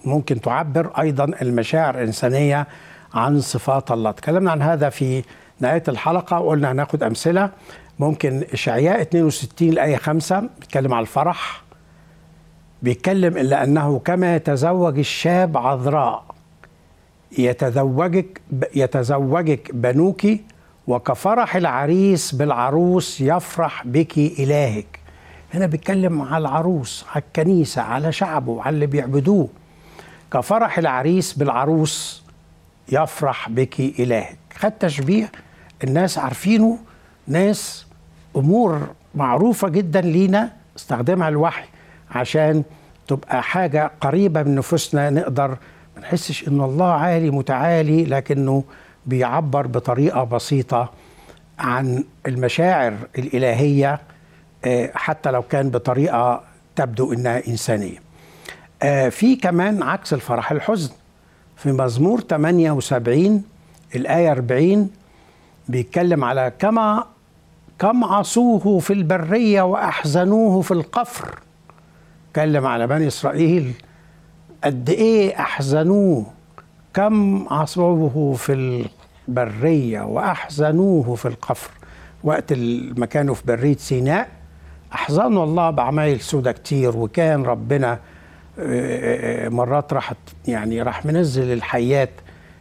ممكن تعبر أيضا المشاعر الإنسانية عن صفات الله تكلمنا عن هذا في نهاية الحلقة وقلنا هناخد أمثلة ممكن إشعياء 62 الآية 5 بيتكلم على الفرح بيتكلم إلا أنه كما يتزوج الشاب عذراء يتزوجك يتزوجك بنوك وكفرح العريس بالعروس يفرح بك إلهك هنا بيتكلم على العروس على الكنيسة على شعبه على اللي بيعبدوه كفرح العريس بالعروس يفرح بك إلهك خد تشبيه الناس عارفينه ناس أمور معروفة جدا لينا استخدمها الوحي عشان تبقى حاجة قريبة من نفوسنا نقدر ما نحسش إن الله عالي متعالي لكنه بيعبر بطريقة بسيطة عن المشاعر الإلهية حتى لو كان بطريقة تبدو إنها إنسانية في كمان عكس الفرح الحزن في مزمور 78 الآية 40 بيتكلم على كما كم عصوه في البرية وأحزنوه في القفر اتكلم على بني إسرائيل قد إيه أحزنوه كم عصوه في البرية وأحزنوه في القفر وقت ما كانوا في برية سيناء أحزنوا الله بعمايل سودة كتير وكان ربنا مرات راح يعني راح منزل الحيات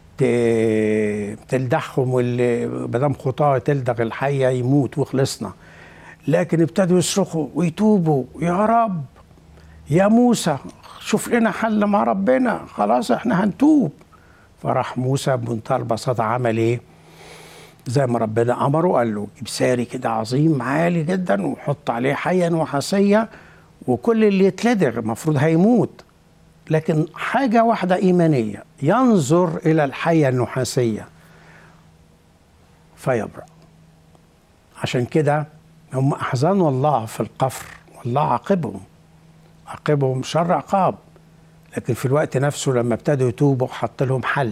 تلدخهم واللي مدام خطاه تلدغ الحيه يموت وخلصنا لكن ابتدوا يصرخوا ويتوبوا يا رب يا موسى شوف لنا حل مع ربنا خلاص احنا هنتوب فراح موسى بمنتهى البساطه عمل ايه؟ زي ما ربنا امره قال له جيب ساري كده عظيم عالي جدا وحط عليه حيا وحصيه وكل اللي يتلدغ المفروض هيموت لكن حاجة واحدة إيمانية ينظر إلى الحية النحاسية فيبرأ عشان كده هم أحزنوا الله في القفر والله عاقبهم عاقبهم شر عقاب لكن في الوقت نفسه لما ابتدوا يتوبوا حط لهم حل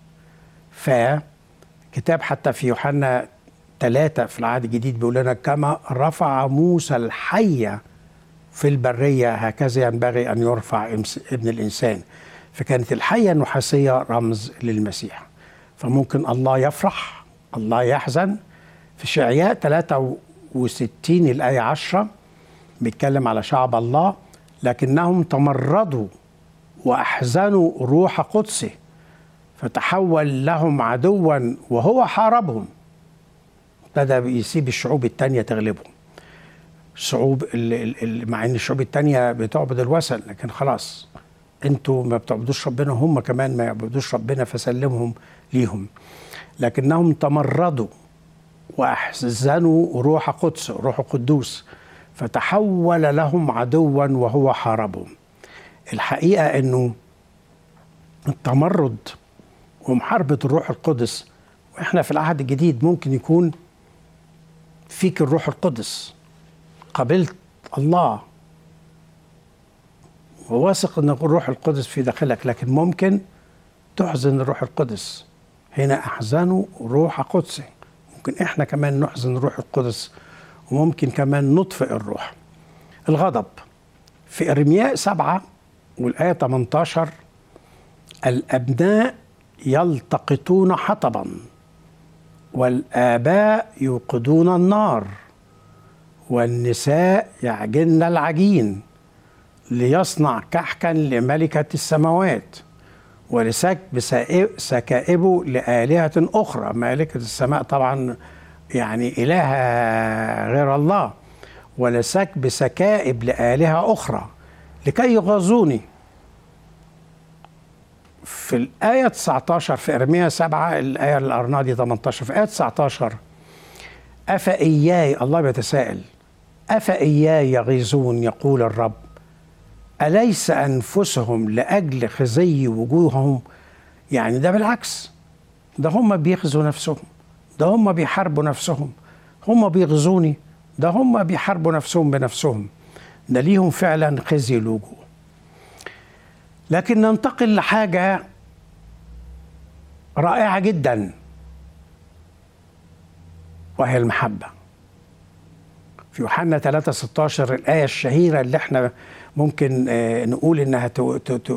فكتاب حتى في يوحنا ثلاثة في العهد الجديد بيقول لنا كما رفع موسى الحية في البرية هكذا ينبغي أن يرفع ابن الإنسان فكانت الحية النحاسية رمز للمسيح فممكن الله يفرح الله يحزن في شعياء 63 الآية 10 بيتكلم على شعب الله لكنهم تمردوا وأحزنوا روح قدسه فتحول لهم عدوا وهو حاربهم ابتدى يسيب الشعوب التانية تغلبهم الشعوب مع ان الشعوب التانية بتعبد الوثن لكن خلاص انتوا ما بتعبدوش ربنا هم كمان ما يعبدوش ربنا فسلمهم ليهم لكنهم تمردوا واحزنوا روح قدس روح قدوس فتحول لهم عدوا وهو حاربهم الحقيقه انه التمرد ومحاربه الروح القدس واحنا في العهد الجديد ممكن يكون فيك الروح القدس قبلت الله وواثق ان الروح القدس في داخلك لكن ممكن تحزن الروح القدس هنا احزنوا روح قدسه ممكن احنا كمان نحزن الروح القدس وممكن كمان نطفئ الروح الغضب في ارمياء سبعة والآية 18 الأبناء يلتقطون حطبا والآباء يوقدون النار والنساء يعجن العجين ليصنع كحكا لملكة السماوات ولسكب سكائبه لآلهة أخرى ملكة السماء طبعا يعني إله غير الله ولسكب سكائب لآلهة أخرى لكي يغزوني في الآية 19 في إرميا 7 الآية الأرنادي 18 في آية 19 أفإياي الله بيتساءل أفإياي يغيظون يقول الرب أليس أنفسهم لأجل خزي وجوههم يعني ده بالعكس ده هم بيخزوا نفسهم ده هم بيحاربوا نفسهم هم بيغزوني ده هم بيحاربوا نفسهم بنفسهم ده ليهم فعلا خزي الوجوه لكن ننتقل لحاجة رائعة جدا وهي المحبة في يوحنا 3 16 الآية الشهيرة اللي احنا ممكن نقول إنها